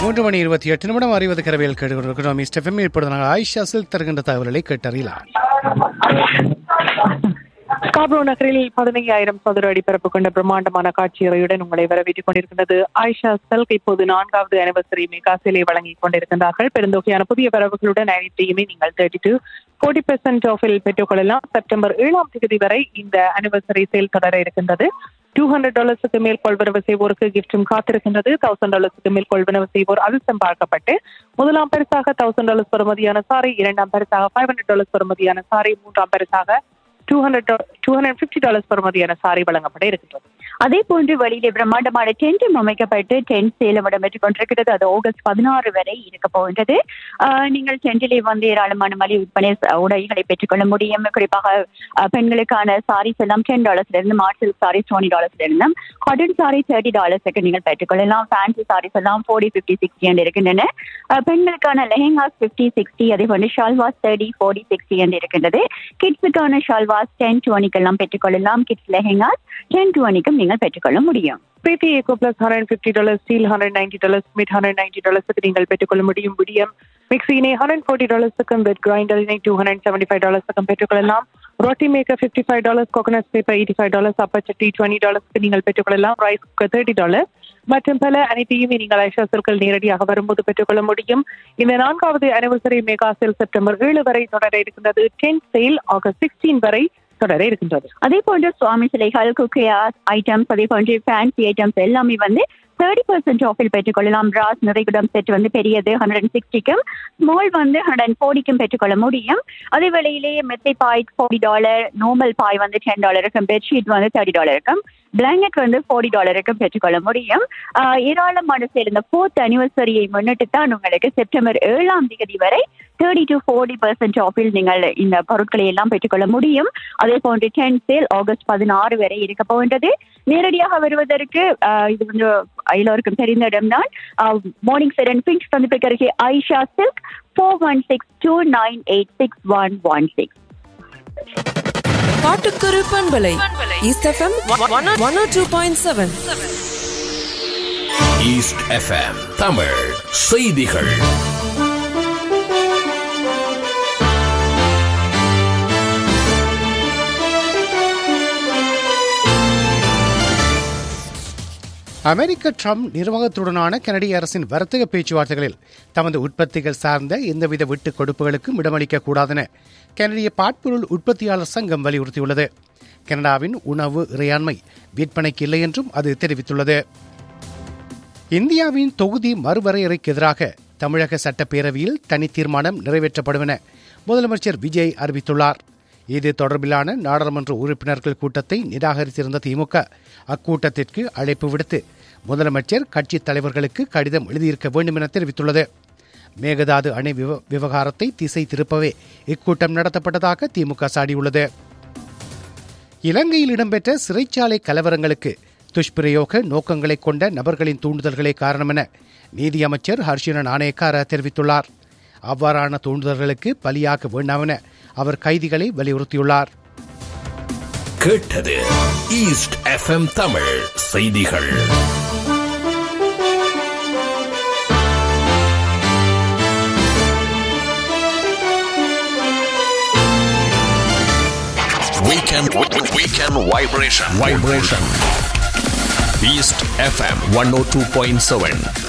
மூன்று மணி இருபத்தி எட்டு நிமிடம் அறிவது கரவையில் கேட்டுக்கொண்டிருக்கிறோம் மிஸ்டர் இப்பொழுது நாங்கள் ஆயிஷா சில்க் தருகின்ற தகவல்களை கேட்டறியலாம் ஸ்காப்ரோ நகரில் பதினையாயிரம் சதுர அடி பரப்பு கொண்ட பிரம்மாண்டமான காட்சியறையுடன் உங்களை வரவேற்றுக் கொண்டிருக்கின்றது ஆயிஷா செல்க் இப்போது நான்காவது அனிவர்சரி மெகா சேலை வழங்கிக் கொண்டிருக்கின்றார்கள் பெருந்தொகையான புதிய வரவுகளுடன் அனைத்தையுமே நீங்கள் தேர்ட்டி டு ஃபோர்ட்டி பெர்சென்ட் ஆஃபில் பெற்றுக்கொள்ளலாம் செப்டம்பர் ஏழாம் தேதி வரை இந்த அனிவர்சரி சேல் தொடர இருக்கின்றது டூ ஹண்ட்ரட் டாலர்ஸுக்கு மேல் கொள்வனவு செய்வோருக்கு கிஃப்டும் காத்திருக்கின்றது தௌசண்ட் டாலர்ஸுக்கு மேல் கொள்வனவு செய்வோர் அதிர்ஷ்டம் பார்க்கப்பட்டு முதலாம் பரிசாக தௌசண்ட் டாலர்ஸ் பெறுமதியான சாரி இரண்டாம் பரிசாக ஃபைவ் ஹண்ட்ரட் டாலர்ஸ் பெறுமதியான சாரி மூன்றாம் பரிசாக two hundred two hundred fifty dollars பெறுமதியான சாரி வழங்கப்பட இருக்கின்றது அதே போன்று வெளியிலே பிரம்மாண்டமான டென்ட்டும் அமைக்கப்பட்டு டென்ட் சேலம் இடம்பெற்றுக் கொண்டிருக்கிறது அது ஆகஸ்ட் பதினாறு வரை இருக்க போகின்றது ஆஹ் நீங்கள் டென்ட்டிலே வந்து ஏராளமான மலிவு விற்பனை ச- உடைகளை பெற்றுக்கொள்ள முடியும் குறிப்பாக ஆஹ் பெண்களுக்கான சாரீஸ் எல்லாம் டென் டாலர்ஸ்ல இருந்து மார்சல் சாரீஸ் டுவெண்ட்டி டாலர்ஸ்ல இருந்தும் காட்டன் சாரி தேர்ட்டி டாலர்ஸுக்கு நீங்கள் பெற்றுக்கொள்ளலாம் ஃபேன்சி சாரீஸ் எல்லாம் ஃபோர்ட்டி ஃபிஃப்டி சிக்ஸ்டி என்று இருக்கின்றன ஆஹ் பெண்களுக்கான லெஹெங்காஸ் ஃபிஃப்டி சிக்ஸ்டி அதே போன்று ஷால்வாஸ் தேர்ட்டி ஃபோர்ட்டி சிக்ஸ்டி என்று இருக்கின்றது கிட்ஸுக்கான ஷால்வாஸ் டென் டுவெண்ட்டிக்கெல்லாம் பெற்றுக்கொள்ளலாம் கிட்ஸ் லெஹெங்காஸ் டென் டுவெண்ட்டிக்கும் நீங்கள் பெற்றுக்கொள்ள முடியும் Preethi eco plus hundred fifty dollars steel hundred ninety dollars mid hundred ninety டாலர்ஸுக்கு நீங்கள் பெற்றுக்கொள்ள முடியும் முடியும் மிக்சினை ஹண்ட்ரட் ஃபோர்ட்டி டாலர்ஸுக்கும் பெட் கிரைண்டரினை டூ ஹண்ட்ரட் செவன்டி ஃபைவ் டாலர்ஸுக்கும் பெற்றுக்கொள்ளலாம் roti maker fifty five dollars coconut paper eighty five dollars அப்பச்சட்டி டுவெண்ட்டி டாலர்ஸ்க்கு நீங்கள் பெற்றுக்கொள்ளலாம் ரைஸ் குக்கர் தேர்ட்டி டாலர்ஸ் மற்றும் பல அனைத்தையுமே நீங்கள் ஐஷா சர்க்கிள் நேரடியாக வரும்போது பெற்றுக்கொள்ள முடியும் இந்த நான்காவது அனிவர்சரி மெகா சேல் செப்டம்பர் ஏழு வரை தொடர இருக்கின்றது டென்த் சேல் ஆகஸ்ட் சிக்ஸ்டீன் வரை தொடர இருக்கின்றது அதே போன்று சுவாமி சிலைகள் குக்கியாஸ் ஐட்டம்ஸ் அதே போன்று ஃபேன்சி ஐட்டம்ஸ் எல்லாமே வந்து தேர்ட்டி பர்சன்ட் ஆஃபில் பெற்றுக்கொள்ளலாம் பிராஸ் நிறைகுடம் செட் வந்து பெரியது ஹண்ட்ரட் அண்ட் சிக்ஸ்டிக்கும் ஸ்மால் வந்து ஹண்ட்ரட் அண்ட் ஃபோர்ட்டிக்கும் பெற்றுக்கொள்ள முடியும் அதே வேளையிலேயே மெத்தை பாய் ஃபார்ட்டி டாலர் நார்மல் பாய் வந்து டென் டாலருக்கும் பெட்ஷீட் வந்து தேர்ட்டி டாலருக்கும் பிளாங்கெட் வந்து ஃபார்ட்டி டாலருக்கும் பெற்றுக்கொள்ள முடியும் ஆஹ் ஏராளமான சேல் இந்த ஃபோர்த் அனிவர்சரியை முன்னிட்டு தான் உங்களுக்கு செப்டம்பர் ஏழாம் தேதி வரை தேர்ட்டி டு ஃபோர்ட்டி பர்சன்ட் ஆஃபில் நீங்கள் இந்த பொருட்களை எல்லாம் பெற்றுக்கொள்ள முடியும் அதே போன்று டென் சேல் ஆகஸ்ட் பதினாறு வரை இருக்க போகின்றது நேரடியாக வருவதற்கு ஆஹ் இது வந்து எல்லோருக்கும் தெரிந்த இடம்தான் மார்னிங் செரன் பிங்க் சந்திப்புக்கு அருகே Aisha silk four one six two nine eight six one one six பாட்டுக்கரு பண்பலை east FM one O two point seven east FM Tamil செய்திகள் அமெரிக்க ட்ரம்ப் நிர்வாகத்துடனான கனடிய அரசின் வர்த்தக பேச்சுவார்த்தைகளில் தமது உற்பத்திகள் சார்ந்த எந்தவித விட்டுக் கொடுப்புகளுக்கும் இடமளிக்க கூடாதென கனடிய பாட்பொருள் உற்பத்தியாளர் சங்கம் வலியுறுத்தியுள்ளது கனடாவின் உணவு இறையாண்மை விற்பனைக்கு இல்லை என்றும் அது தெரிவித்துள்ளது இந்தியாவின் தொகுதி மறுவரையறைக்கு எதிராக தமிழக சட்டப்பேரவையில் தனி தீர்மானம் நிறைவேற்றப்படும் என முதலமைச்சர் விஜய் அறிவித்துள்ளார் இது தொடர்பிலான நாடாளுமன்ற உறுப்பினர்கள் கூட்டத்தை நிராகரித்திருந்த திமுக அக்கூட்டத்திற்கு அழைப்பு விடுத்து முதலமைச்சர் கட்சித் தலைவர்களுக்கு கடிதம் எழுதியிருக்க வேண்டும் என தெரிவித்துள்ளது மேகதாது அணை விவ- விவகாரத்தை திசை திருப்பவே இக்கூட்டம் நடத்தப்பட்டதாக திமுக சாடியுள்ளது இலங்கையில் இடம்பெற்ற சிறைச்சாலை கலவரங்களுக்கு துஷ்பிரயோக நோக்கங்களை கொண்ட நபர்களின் தூண்டுதல்களே காரணம் என நீதியமைச்சர் ஹர்ஷின நாணயக்கார தெரிவித்துள்ளார் அவ்வாறான தூண்டுதல்களுக்கு பலியாக வேண்டாம் என அவர் கைதிகளை வலியுறுத்தியுள்ளார் கேட்டது ஈஸ்ட் எஃப்எம் தமிழ் செய்திகள் Weekend, weekend vibration. Vibration. East FM 102.7.